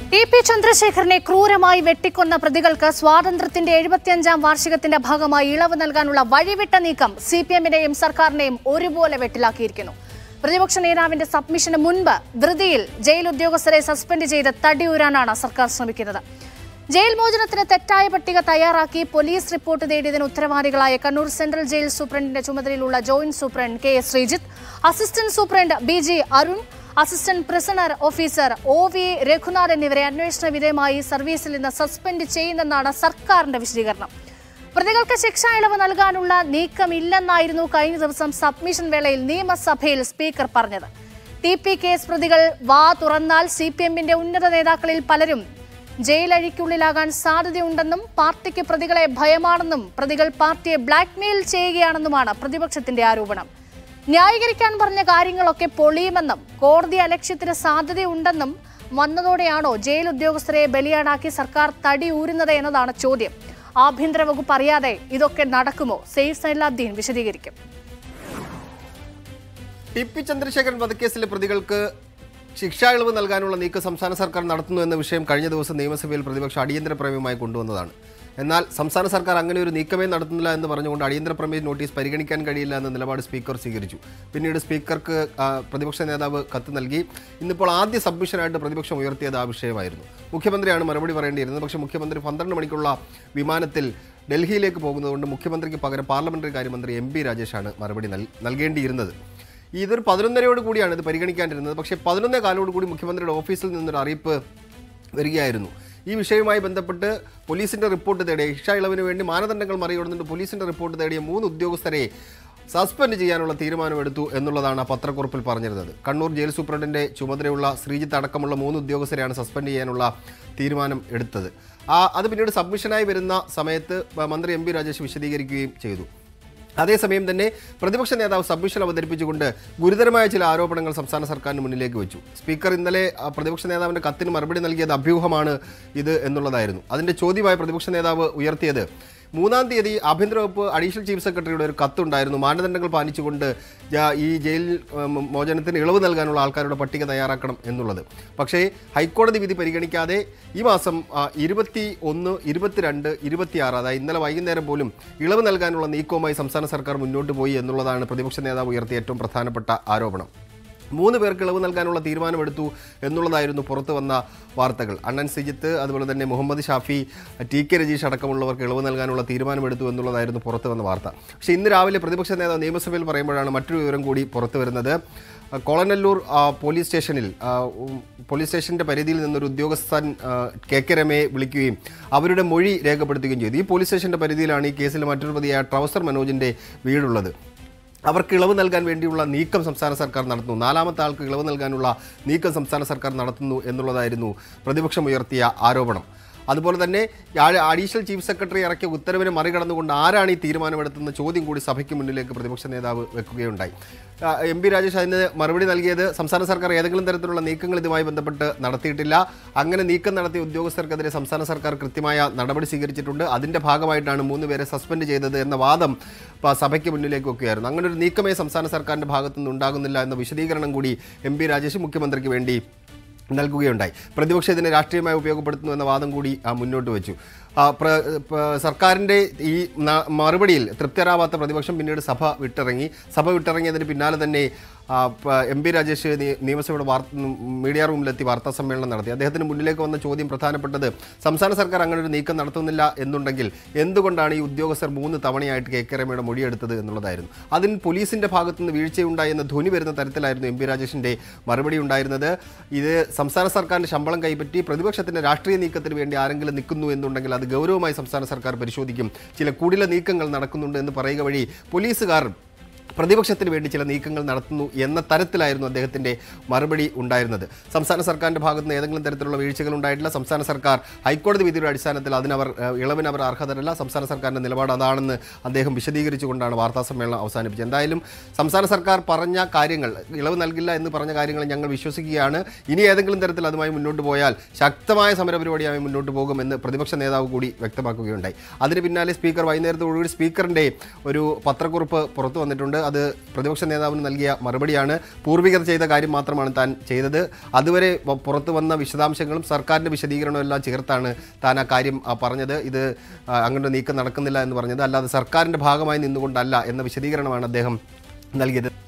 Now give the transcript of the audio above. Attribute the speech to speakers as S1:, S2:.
S1: T P ചന്ദ്രശേഖരനെ ക്രൂരമായി വെട്ടിക്കൊന്ന പ്രതികൾക്ക് സ്വാതന്ത്ര്യത്തിന്റെ എഴുപത്തിയഞ്ചാം വാർഷികത്തിന്റെ ഭാഗമായി ഇളവ് നൽകാനുള്ള വഴിവിട്ട നീക്കം സി പി എമ്മിനെയും സർക്കാരിനെയും ഒരുപോലെ വെട്ടിലാക്കിയിരിക്കുന്നു പ്രതിപക്ഷ നേതാവിന്റെ സബ്മിഷന് മുൻപ് ധൃതിയിൽ ജയിൽ ഉദ്യോഗസ്ഥരെ സസ്പെൻഡ് ചെയ്ത് തടിയൂരാനാണ് സർക്കാർ ശ്രമിക്കുന്നത് ജയിൽ മോചനത്തിന് തെറ്റായ പട്ടിക തയ്യാറാക്കി പോലീസ് റിപ്പോർട്ട് നേടിയതിന് ഉത്തരവാദികളായ കണ്ണൂർ സെൻട്രൽ ജയിൽ സൂപ്രണ്ടിന്റെ ചുമതലയിലുള്ള joint superintendent K S Sreejith assistant superintendent B G Arun assistant prisoner officer O V Raghunath എന്നിവരെ അന്വേഷണ വിധേയമായി സർവീസിൽ നിന്ന് സസ്പെൻഡ് ചെയ്യുന്നെന്നാണ് സർക്കാരിന്റെ വിശദീകരണം പ്രതികൾക്ക് ശിക്ഷാ ഇളവ് നൽകാനുള്ള നീക്കമില്ലെന്നായിരുന്നു കഴിഞ്ഞ ദിവസം സബ്മിഷൻ വേളയിൽ നിയമസഭയിൽ സ്പീക്കർ പറഞ്ഞത് ടി പി കേസ് പ്രതികൾ വാ തുറന്നാൽ സി പി എമ്മിന്റെ ഉന്നത നേതാക്കളിൽ പലരും ജയിലഴിക്കുള്ളിലാകാൻ സാധ്യതയുണ്ടെന്നും പാർട്ടിക്ക് പ്രതികളെ ഭയമാണെന്നും പ്രതികൾ പാർട്ടിയെ ബ്ലാക്ക്മെയിൽ ചെയ്യുകയാണെന്നുമാണ് പ്രതിപക്ഷത്തിന്റെ ആരോപണം ന്യായീകരിക്കാൻ പറഞ്ഞ കാര്യങ്ങളൊക്കെ പൊളിയുമെന്നും കോടതി അലക്ഷ്യത്തിന് സാധ്യതയുണ്ടെന്നും വന്നതോടെയാണോ ജയിൽ ഉദ്യോഗസ്ഥരെ ബലിയാടാക്കി സർക്കാർ തടി ഊരുന്നത് എന്നതാണ് ചോദ്യം ആഭ്യന്തര വകുപ്പ് അറിയാതെ ഇതൊക്കെ നടക്കുമോ സെയ്ഫ് സൈലാബ്ദീൻ വിശദീകരിക്കും
S2: ടി പി ചന്ദ്രശേഖരൻ വധക്കേസിലെ പ്രതികൾക്ക് ശിക്ഷാ ഇളവ് നൽകാനുള്ള നീക്കം സംസ്ഥാന സർക്കാർ നടത്തുന്നു എന്ന വിഷയം കഴിഞ്ഞ ദിവസം നിയമസഭയിൽ പ്രതിപക്ഷം അടിയന്തര പ്രമേയമായി കൊണ്ടുവന്നതാണ് എന്നാൽ സംസ്ഥാന സർക്കാർ അങ്ങനെ ഒരു നീക്കമേ നടത്തുന്നില്ല എന്ന് പറഞ്ഞുകൊണ്ട് അടിയന്തര പ്രമേയ നോട്ടീസ് പരിഗണിക്കാൻ കഴിയില്ല എന്ന നിലപാട് സ്പീക്കർ സ്വീകരിച്ചു പിന്നീട് സ്പീക്കർക്ക് ആ, പ്രതിപക്ഷ നേതാവ് കത്ത് നൽകി ഇന്നിപ്പോൾ ആദ്യ സബ്മിഷനായിട്ട് പ്രതിപക്ഷം ഉയർത്തിയത് ആ വിഷയമായിരുന്നു മുഖ്യമന്ത്രിയാണ് മറുപടി പറയേണ്ടിയിരുന്നത് പക്ഷേ മുഖ്യമന്ത്രി പന്ത്രണ്ട് മണിക്കുള്ള വിമാനത്തിൽ ഡൽഹിയിലേക്ക് പോകുന്നതുകൊണ്ട് മുഖ്യമന്ത്രിക്ക് പകരം പാർലമെന്ററി കാര്യമന്ത്രി എം പി രാജേഷാണ് മറുപടി നൽ- നൽകേണ്ടിയിരുന്നത് ഇതൊരു പതിനൊന്നരയോട് കൂടിയാണ് ഇത് പരിഗണിക്കാനിരുന്നത് പക്ഷേ പതിനൊന്നേ കാലോട് കൂടി മുഖ്യമന്ത്രിയുടെ ഓഫീസിൽ നിന്നൊരു അറിയിപ്പ് വരികയായിരുന്നു ഈ വിഷയവുമായി ബന്ധപ്പെട്ട് പോലീസിന്റെ റിപ്പോർട്ട് തേടിയ ശിക്ഷാ ഇളവിന് വേണ്ടി മാനദണ്ഡങ്ങൾ മറികടന്നിട്ട് പോലീസിന്റെ റിപ്പോർട്ട് തേടിയ മൂന്ന് ഉദ്യോഗസ്ഥരെ സസ്പെൻഡ് ചെയ്യാനുള്ള തീരുമാനമെടുത്തു എന്നുള്ളതാണ് ആ പത്രക്കുറിപ്പിൽ പറഞ്ഞിരുന്നത് കണ്ണൂർ ജയിൽ സൂപ്രണ്ടിന്റെ ചുമതലയുള്ള ശ്രീജിത്ത് അടക്കമുള്ള മൂന്ന് ഉദ്യോഗസ്ഥരെയാണ് സസ്പെൻഡ് ചെയ്യാനുള്ള തീരുമാനം എടുത്തത് ആ അത് പിന്നീട് സബ്മിഷനായി വരുന്ന സമയത്ത് മന്ത്രി എം പി രാജേഷ് വിശദീകരിക്കുകയും ചെയ്തു അതേസമയം തന്നെ പ്രതിപക്ഷ നേതാവ് സബ്മിഷൻ അവതരിപ്പിച്ചുകൊണ്ട് ഗുരുതരമായ ചില ആരോപണങ്ങൾ സംസ്ഥാന സർക്കാരിന് മുന്നിലേക്ക് വെച്ചു സ്പീക്കർ ഇന്നലെ ആ, പ്രതിപക്ഷ നേതാവിന്റെ കത്തിന് മറുപടി നൽകിയത് അഭ്യൂഹമാണ് ഇത് എന്നുള്ളതായിരുന്നു അതിന്റെ ചോദ്യമായി പ്രതിപക്ഷ നേതാവ് ഉയർത്തിയത് മൂന്നാം തീയതി ആഭ്യന്തര വകുപ്പ് അഡീഷണൽ ചീഫ് സെക്രട്ടറിയുടെ ഒരു കത്തുണ്ടായിരുന്നു മാനദണ്ഡങ്ങൾ പാലിച്ചുകൊണ്ട് ജാ- ഈ ജയിൽ ഉം, മോചനത്തിന് ഇളവ് നൽകാനുള്ള ആൾക്കാരുടെ പട്ടിക തയ്യാറാക്കണം എന്നുള്ളത് പക്ഷേ ഹൈക്കോടതി വിധി പരിഗണിക്കാതെ ഈ മാസം ആ, ഇരുപത്തി ഒന്ന് ഇരുപത്തിരണ്ട് ഇരുപത്തിയാറ് അതായത് ഇന്നലെ വൈകുന്നേരം പോലും ഇളവ് നൽകാനുള്ള നീക്കവുമായി സംസ്ഥാന സർക്കാർ മുന്നോട്ട് പോയി എന്നുള്ളതാണ് പ്രതിപക്ഷ നേതാവ് ഉയർത്തിയ ഏറ്റവും പ്രധാനപ്പെട്ട ആരോപണം മൂന്ന് പേർക്ക് ഇളവ് നൽകാനുള്ള തീരുമാനമെടുത്തു എന്നുള്ളതായിരുന്നു പുറത്തു വന്ന വാർത്തകൾ അണ്ണൻ സിജിത്ത് അതുപോലെ തന്നെ മുഹമ്മദ് ഷാഫി ടി കെ രജീഷ് അടക്കമുള്ളവർക്ക് ഇളവ് നൽകാനുള്ള തീരുമാനമെടുത്തു എന്നുള്ളതായിരുന്നു പുറത്തു വന്ന വാർത്ത പക്ഷേ ഇന്ന് രാവിലെ പ്രതിപക്ഷ നേതാവ് നിയമസഭയിൽ പറയുമ്പോഴാണ് മറ്റൊരു വിവരം കൂടി പുറത്തു വരുന്നത് ആ, കോളനല്ലൂർ ആ, പോലീസ് സ്റ്റേഷനിൽ ആ, ഉം, പോലീസ് സ്റ്റേഷന്റെ പരിധിയിൽ നിന്നൊരു ഉദ്യോഗസ്ഥൻ ആ, കെ കെ രമയെ വിളിക്കുകയും അവരുടെ മൊഴി രേഖപ്പെടുത്തുകയും ചെയ്തു ഈ പോലീസ് സ്റ്റേഷന്റെ പരിധിയിലാണ് ഈ കേസിൽ മറ്റൊരു പ്രതിയായ ട്രൗസർ മനോജിന്റെ വീടുള്ളത് അവർക്ക് ഇളവ് നൽകാൻ വേണ്ടിയുള്ള നീക്കം സംസ്ഥാന സർക്കാർ നടത്തുന്നു നാലാമത്തെ ആൾക്ക് ഇളവ് നൽകാനുള്ള നീക്കം സംസ്ഥാന സർക്കാർ നടത്തുന്നു എന്നുള്ളതായിരുന്നു പ്രതിപക്ഷം ഉയർത്തിയ ആരോപണം അതുപോലെ തന്നെ ആ- അഡീഷണൽ ചീഫ് സെക്രട്ടറി ഇറക്കിയ ഉത്തരവിനെ മറികടന്നുകൊണ്ട് ആരാണ് ഈ തീരുമാനമെടുത്തുന്ന ചോദ്യം കൂടി സഭയ്ക്ക് മുന്നിലേക്ക് പ്രതിപക്ഷ നേതാവ് വെക്കുകയുണ്ടായി ആ, എം പി രാജേഷ് അതിന് മറുപടി നൽകിയത് സംസ്ഥാന സർക്കാർ ഏതെങ്കിലും തരത്തിലുള്ള നീക്കങ്ങൾ ഇതുമായി ബന്ധപ്പെട്ട് നടത്തിയിട്ടില്ല അങ്ങനെ നീക്കം നടത്തിയ ഉദ്യോഗസ്ഥർക്കെതിരെ സംസ്ഥാന സർക്കാർ കൃത്യമായ നടപടി സ്വീകരിച്ചിട്ടുണ്ട് അതിന്റെ ഭാഗമായിട്ടാണ് മൂന്ന് പേരെ സസ്പെൻഡ് ചെയ്തത് എന്ന വാദം പ- സഭയ്ക്ക് മുന്നിലേക്ക് വെക്കുകയായിരുന്നു അങ്ങനെ ഒരു നീക്കമേ സംസ്ഥാന സർക്കാരിന്റെ ഭാഗത്തുനിന്ന് ഉണ്ടാകുന്നില്ല എന്ന വിശദീകരണം കൂടി എം പി രാജേഷ് മുഖ്യമന്ത്രിക്ക് വേണ്ടി നൽകുകയുണ്ടായി പ്രതിപക്ഷം ഇതിനെ രാഷ്ട്രീയമായി ഉപയോഗപ്പെടുത്തുന്നു എന്ന വാദം കൂടി ആ, മുന്നോട്ട് വെച്ചു ആ, പ്ര- പ- സർക്കാരിൻ്റെ ഈ ന- മറുപടിയിൽ തൃപ്തരാവാത്ത പ്രതിപക്ഷം പിന്നീട് സഭ വിട്ടിറങ്ങി സഭ വിട്ടിറങ്ങിയതിന് പിന്നാലെ തന്നെ ആ, പ- എം പി രാജേഷ് നി- നിയമസഭയുടെ വാർത്ത മീഡിയ റൂമിലെത്തി വാർത്താ സമ്മേളനം നടത്തി അദ്ദേഹത്തിന് മുന്നിലേക്ക് വന്ന ചോദ്യം പ്രധാനപ്പെട്ടത് സംസ്ഥാന സർക്കാർ അങ്ങനെ ഒരു നീക്കം നടത്തുന്നില്ല എന്നുണ്ടെങ്കിൽ എന്തുകൊണ്ടാണ് ഈ ഉദ്യോഗസ്ഥർ മൂന്ന് തവണയായിട്ട് കെ കെ രമയുടെ മൊഴിയെടുത്തത് എന്നുള്ളതായിരുന്നു അതിന് പോലീസിന്റെ ഭാഗത്തുനിന്ന് വീഴ്ചയുണ്ടായി എന്ന ധ്വനി വരുന്ന തരത്തിലായിരുന്നു എം പി രാജേഷിന്റെ മറുപടി ഉണ്ടായിരുന്നത് ഇത് സംസ്ഥാന സർക്കാരിന്റെ ശമ്പളം കൈപ്പറ്റി പ്രതിപക്ഷത്തിന്റെ രാഷ്ട്രീയ നീക്കത്തിന് വേണ്ടി ആരെങ്കിലും നിൽക്കുന്നു എന്നുണ്ടെങ്കിൽ അത് ഗൗരവമായി സംസ്ഥാന സർക്കാർ പരിശോധിക്കും ചില കുടില നീക്കങ്ങൾ നടക്കുന്നുണ്ട് എന്ന് പറയുക വഴി പോലീസുകാർ പ്രതിപക്ഷത്തിന് വേണ്ടി ചില നീക്കങ്ങൾ നടത്തുന്നു എന്ന തരത്തിലായിരുന്നു അദ്ദേഹത്തിന്റെ മറുപടി ഉണ്ടായിരുന്നത് സംസ്ഥാന സർക്കാരിന്റെ ഭാഗത്ത് നിന്ന് ഏതെങ്കിലും തരത്തിലുള്ള വീഴ്ചകൾ ഉണ്ടായിട്ടില്ല സംസ്ഥാന സർക്കാർ ഹൈക്കോടതി വിധിയുടെ അടിസ്ഥാനത്തിൽ അതിനവർ ഏഹ്, ഇളവിന് അവർ അർഹതരല്ല സംസ്ഥാന സർക്കാരിന്റെ നിലപാട് അതാണെന്ന് അദ്ദേഹം വിശദീകരിച്ചുകൊണ്ടാണ് വാർത്താ സമ്മേളനം അവസാനിപ്പിച്ചത് എന്തായാലും സംസ്ഥാന സർക്കാർ പറഞ്ഞ കാര്യങ്ങൾ ഇളവ് നൽകില്ല എന്ന് പറഞ്ഞ കാര്യങ്ങൾ ഞങ്ങൾ വിശ്വസിക്കുകയാണ് ഇനി ഏതെങ്കിലും തരത്തിൽ അതുമായി മുന്നോട്ട് പോയാൽ ശക്തമായ സമരപരിപാടിയായി മുന്നോട്ട് പോകുമെന്ന് പ്രതിപക്ഷ നേതാവ് കൂടി വ്യക്തമാക്കുകയുണ്ടായി അതിന് പിന്നാലെ സ്പീക്കർ വൈകുന്നേരത്തോടുകൂടി സ്പീക്കറിന്റെ ഒരു പത്രക്കുറിപ്പ് പുറത്തു വന്നിട്ടുണ്ട് അത് പ്രതിപക്ഷ നേതാവിന് നൽകിയ മറുപടിയാണ് പൂർവികർ ചെയ്ത കാര്യം മാത്രമാണ് താൻ ചെയ്തത് അതുവരെ വ- പുറത്തു വന്ന വിശദാംശങ്ങളും സർക്കാരിൻ്റെ വിശദീകരണവും എല്ലാം ചേർത്താണ് താൻ ആ കാര്യം ആ, പറഞ്ഞത് ഇത് ആ, അങ്ങനെ ഒരു നീക്കം നടക്കുന്നില്ല എന്ന് പറഞ്ഞത് അല്ലാതെ സർക്കാരിൻ്റെ ഭാഗമായി നിന്നുകൊണ്ടല്ല എന്ന വിശദീകരണമാണ് അദ്ദേഹം നൽകിയത്